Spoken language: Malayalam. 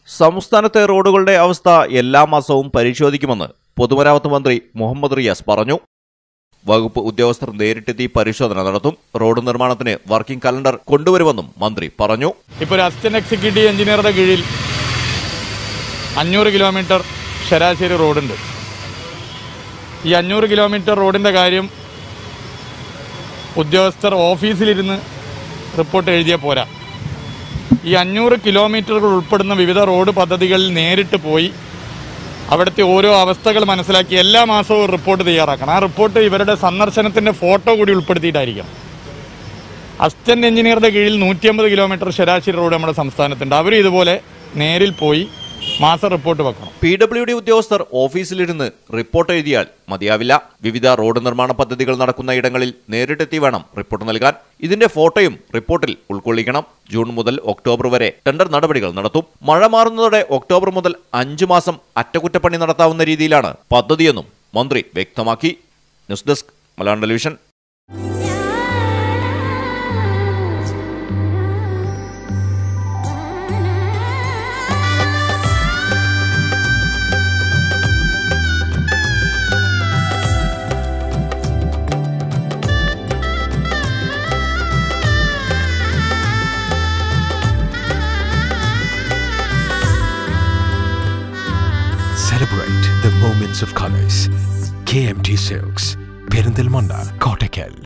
സംസ്ഥാനത്തെ റോഡുകളുടെ അവസ്ഥ എല്ലാ മാസവും പരിശോധിക്കുമെന്ന് പൊതുമരാമത്ത് മന്ത്രി മുഹമ്മദ് റിയാസ് പറഞ്ഞു വകുപ്പ് ഉദ്യോഗസ്ഥർ നേരിട്ടെത്തി പരിശോധന നടത്തും റോഡ് നിർമ്മാണത്തിന് വർക്കിംഗ് കലണ്ടർ കൊണ്ടുവരുമെന്നും മന്ത്രി പറഞ്ഞു ഇപ്പോൾ ഒരു അസിസ്റ്റന്റ് എക്സിക്യൂട്ടീവ് എഞ്ചിനീയറുടെ കീഴിൽ അഞ്ഞൂറ് കിലോമീറ്റർ ശരാശരി റോഡുണ്ട് ഈ അഞ്ഞൂറ് കിലോമീറ്റർ റോഡിൻ്റെ കാര്യം ഉദ്യോഗസ്ഥർ ഓഫീസിലിരുന്ന് റിപ്പോർട്ട് എഴുതിയാൽ പോരാ ഈ അഞ്ഞൂറ് കിലോമീറ്ററുകൾ ഉൾപ്പെടുന്ന വിവിധ റോഡ് പദ്ധതികളിൽ നേരിട്ട് പോയി അവിടുത്തെ ഓരോ അവസ്ഥകൾ മനസ്സിലാക്കി എല്ലാ മാസവും ഒരു റിപ്പോർട്ട് തയ്യാറാക്കണം ആ റിപ്പോർട്ട് ഇവരുടെ സന്ദർശനത്തിൻ്റെ ഫോട്ടോ കൂടി ഉൾപ്പെടുത്തിയിട്ടായിരിക്കണം അസിസ്റ്റന്റ് എഞ്ചിനീയറുടെ കീഴിൽ നൂറ്റിയമ്പത് കിലോമീറ്റർ ശരാശരി റോഡ് നമ്മുടെ സംസ്ഥാനത്തുണ്ട് അവർ ഇതുപോലെ നേരിൽ പോയി മാസ റിപ്പോർട്ട് വെക്കണം പി ഡബ്ല്യു ഡി ഉദ്യോഗസ്ഥർ ഓഫീസിലിരുന്ന് റിപ്പോർട്ട് എഴുതിയാൽ മതിയാവില്ല വിവിധ റോഡ് നിർമ്മാണ പദ്ധതികൾ നടക്കുന്ന ഇടങ്ങളിൽ നേരിട്ടെത്തി വേണം റിപ്പോർട്ട് നൽകാൻ ഇതിന്റെ ഫോട്ടോയും റിപ്പോർട്ടിൽ ഉൾക്കൊള്ളിക്കണം ജൂൺ മുതൽ ഒക്ടോബർ വരെ ടെൻഡർ നടപടികൾ നടത്തും മഴ മാറുന്നതോടെ ഒക്ടോബർ മുതൽ അഞ്ചു മാസം അറ്റകുറ്റപ്പണി നടത്താവുന്ന രീതിയിലാണ് പദ്ധതിയെന്നും മന്ത്രി വ്യക്തമാക്കി news desk Malayalam television Celebrate the moments of colors. KMT Silks, Perindalmanda, Kottakkal.